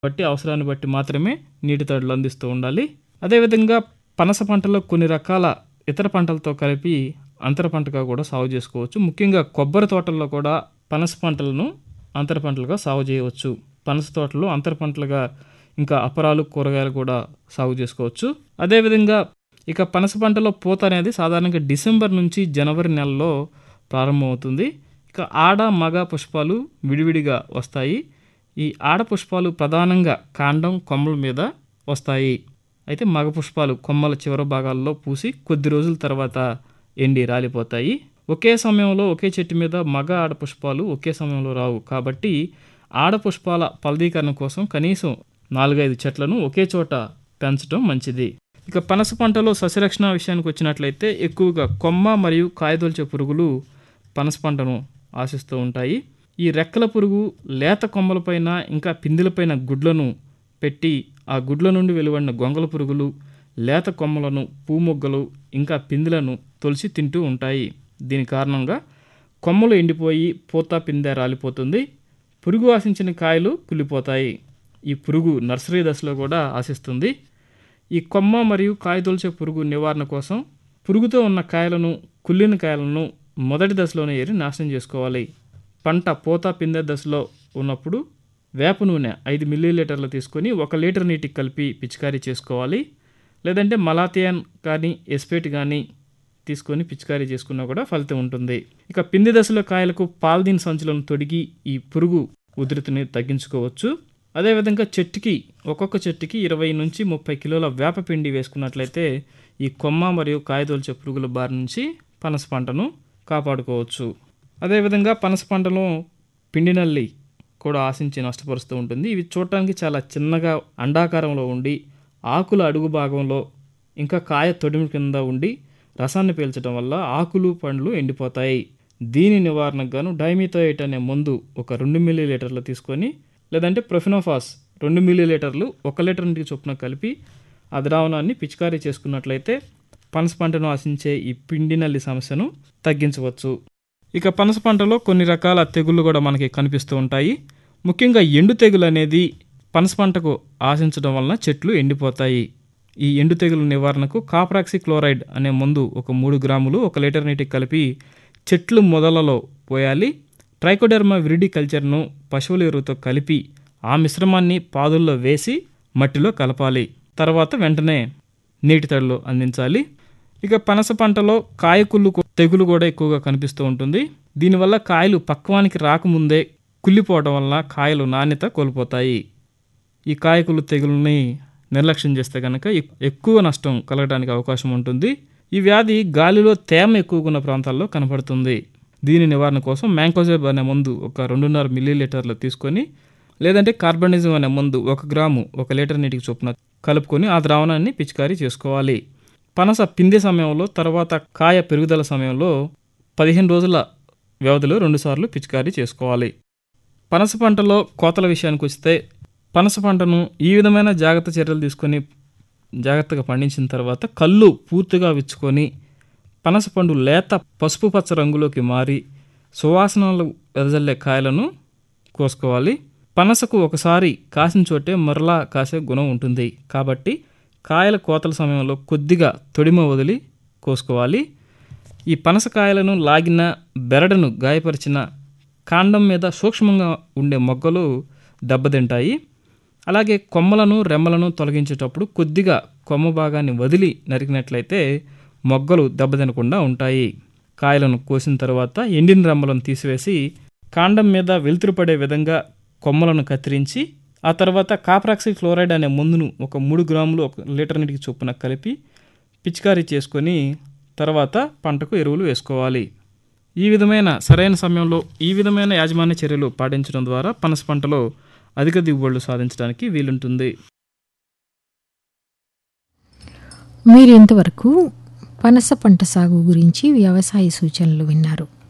బట్టి అవసరాన్ని బట్టి మాత్రమే నీటి తడులు అందిస్తూ ఉండాలి అదేవిధంగా పనస పంటలో కొన్ని రకాల ఇతర పంటలతో కలిపి అంతర పంటగా కూడా సాగు చేసుకోవచ్చు ముఖ్యంగా కొబ్బరి తోటల్లో కూడా పనస పంటలను అంతర పంటలుగా సాగు చేయవచ్చు పనస తోటలో అంతర పంటలుగా ఇంకా అపరాలు కూరగాయలు కూడా సాగు చేసుకోవచ్చు అదేవిధంగా ఇక పనస పంటలో పూత అనేది సాధారణంగా డిసెంబర్ నుంచి జనవరి నెలలో ప్రారంభమవుతుంది ఇక ఆడ మగ పుష్పాలు విడివిడిగా వస్తాయి ఈ ఆడ పుష్పాలు ప్రధానంగా కాండం కొమ్మల మీద వస్తాయి అయితే మగ పుష్పాలు కొమ్మల చివరి భాగాల్లో పూసి కొద్ది రోజుల తర్వాత ఎండి రాలిపోతాయి ఒకే సమయంలో ఒకే చెట్టు మీద మగ ఆడ పుష్పాలు ఒకే సమయంలో రావు కాబట్టి ఆడ పుష్పాల ఫలదీకరణ కోసం కనీసం నాలుగైదు చెట్లను ఒకే చోట పెంచడం మంచిది ఇక పనస పంటలో సస్యరక్షణ విషయానికి వచ్చినట్లయితే ఎక్కువగా కొమ్మ మరియు కాయదొల్చే పురుగులు పనస పంటను ఆశిస్తూ ఉంటాయి ఈ రెక్కల పురుగు లేత కొమ్మలపైన ఇంకా పిందెలపైన గుడ్లను పెట్టి ఆ గుడ్ల నుండి వెలువడిన గొంగల పురుగులు లేత కొమ్మలను పూమొగ్గలు ఇంకా పిందెలను తొలిసి తింటూ ఉంటాయి దీని కారణంగా కొమ్మలు ఎండిపోయి పూత పిందె రాలిపోతుంది పురుగు ఆశించిన కాయలు కుళ్ళిపోతాయి ఈ పురుగు నర్సరీ దశలో కూడా ఆశిస్తుంది ఈ కొమ్మ మరియు కాయతొలిచే పురుగు నివారణ కోసం పురుగుతో ఉన్న కాయలను కుళ్ళిన కాయలను మొదటి దశలోనే ఏరి నాశనం చేసుకోవాలి పంట పూత పిందె దశలో ఉన్నప్పుడు వేప నూనె ఐదు మిల్లీలీటర్లు తీసుకొని ఒక లీటర్ నీటికి కలిపి పిచికారీ చేసుకోవాలి లేదంటే మలాథియాన్ కానీ ఎస్పేట్ కానీ తీసుకొని పిచికారీ చేసుకున్నా కూడా ఫలితం ఉంటుంది ఇక పిండి దశలో కాయలకు పాల్దీన్ సంచులను తొడిగి ఈ పురుగు ఉధృతిని తగ్గించుకోవచ్చు అదేవిధంగా చెట్టుకి ఒక్కొక్క చెట్టుకి ఇరవై నుంచి ముప్పై కిలోల వేపపిండి వేసుకున్నట్లయితే ఈ కొమ్మ మరియు కాయదొల్చే పురుగుల బారి నుంచి పనస పంటను కాపాడుకోవచ్చు అదేవిధంగా పనస పంటలో పిండి నల్లి కూడా ఆశించి నష్టపరుస్తూ ఉంటుంది ఇవి చూడటానికి చాలా చిన్నగా అండాకారంలో ఉండి ఆకుల అడుగు భాగంలో ఇంకా కాయ తొడిమి కింద ఉండి రసాన్ని పీల్చడం వల్ల ఆకులు పండ్లు ఎండిపోతాయి దీని నివారణకు గాను డైమిథోయిట్ అనే మందు ఒక రెండు మిల్లీ లీటర్లు తీసుకొని లేదంటే ప్రొఫినోఫాస్ రెండు మిల్లీ లీటర్లు ఒక లీటర్ నీటికి చొప్పున కలిపి ఆ ద్రావణాన్ని పిచికారీ చేసుకున్నట్లయితే పనస పంటను ఆశించే ఈ పిండి నల్లి సమస్యను తగ్గించవచ్చు ఇక పనస పంటలో కొన్ని రకాల తెగుళ్ళు కూడా మనకి కనిపిస్తూ ఉంటాయి ముఖ్యంగా ఎండు తెగులు అనేది పనస పంటకు ఆశించడం వలన చెట్లు ఎండిపోతాయి ఈ ఎండు తెగులు నివారణకు కాప్రాక్సి క్లోరైడ్ అనే మందు ఒక మూడు గ్రాములు ఒక లీటర్ నీటికి కలిపి చెట్లు మొదలలో పోయాలి ట్రైకోడెర్మా విరిడి కల్చర్ను పశువుల ఎరువుతో కలిపి ఆ మిశ్రమాన్ని పాదుల్లో వేసి మట్టిలో కలపాలి తర్వాత వెంటనే నీటి తడిలో అందించాలి ఇక పనస పంటలో కాయకుళ్ళు కూ- తెగులు కూడా ఎక్కువగా కనిపిస్తూ ఉంటుంది దీనివల్ల కాయలు పక్వానికి రాకముందే కుళ్ళిపోవడం వల్ల కాయలు నాణ్యత కోల్పోతాయి ఈ కాయకులు తెగుల్ని నిర్లక్ష్యం చేస్తే కనుక ఎక్- ఎక్కువ నష్టం కలగడానికి అవకాశం ఉంటుంది ఈ వ్యాధి గాలిలో తేమ ఎక్కువగా ఉన్న ప్రాంతాల్లో కనపడుతుంది దీని నివారణ కోసం మ్యాంకోజెబ్ అనే మందు ఒక రెండున్నర మిల్లీ లీటర్లు తీసుకొని లేదంటే కార్బనిజం అనే మందు ఒక గ్రాము ఒక లీటర్ నీటికి చొప్పున కలుపుకొని ఆ ద్రావణాన్ని పిచికారీ చేసుకోవాలి పనస పిందె సమయంలో తర్వాత కాయ పెరుగుదల సమయంలో పదిహేను రోజుల వ్యవధిలో రెండుసార్లు పిచికారీ చేసుకోవాలి పనస పంటలో కోతల విషయానికి వస్తే పనస పంటను ఈ విధమైన జాగ్రత్త చర్యలు తీసుకొని జాగ్రత్తగా పండించిన తర్వాత కళ్ళు పూర్తిగా విచ్చుకొని పనస పండు లేత పసుపు పచ్చ రంగులోకి మారి సువాసనలు వెదజల్లే కాయలను కోసుకోవాలి పనసకు ఒకసారి కాసిన చోటే మరలా కాసే గుణం ఉంటుంది కాబట్టి కాయల కోతల సమయంలో కొద్దిగా తొడిమ వదిలి కోసుకోవాలి ఈ పనసకాయలను లాగిన బెరడును గాయపరిచిన కాండం మీద సూక్ష్మంగా ఉండే మొగ్గలు దెబ్బతింటాయి అలాగే కొమ్మలను రెమ్మలను తొలగించేటప్పుడు కొద్దిగా కొమ్మ భాగాన్ని వదిలి నరికినట్లయితే మొగ్గలు దెబ్బతినకుండా ఉంటాయి కాయలను కోసిన తర్వాత ఎండిన రెమ్మలను తీసివేసి కాండం మీద వెలుతురు పడే విధంగా కొమ్మలను కత్తిరించి ఆ తర్వాత కాప్రాక్సి క్లోరైడ్ అనే మందును ఒక మూడు గ్రాములు ఒక లీటర్ నీటికి చొప్పున కలిపి పిచికారీ చేసుకొని తర్వాత పంటకు ఎరువులు వేసుకోవాలి ఈ విధమైన సరైన సమయంలో ఈ విధమైన యాజమాన్య చర్యలు పాటించడం ద్వారా పనస పంటలో అధిక దిగుబడులు సాధించడానికి వీలుంటుంది మీరు ఇంతవరకు పనస పంట సాగు గురించి వ్యవసాయ సూచనలు విన్నారు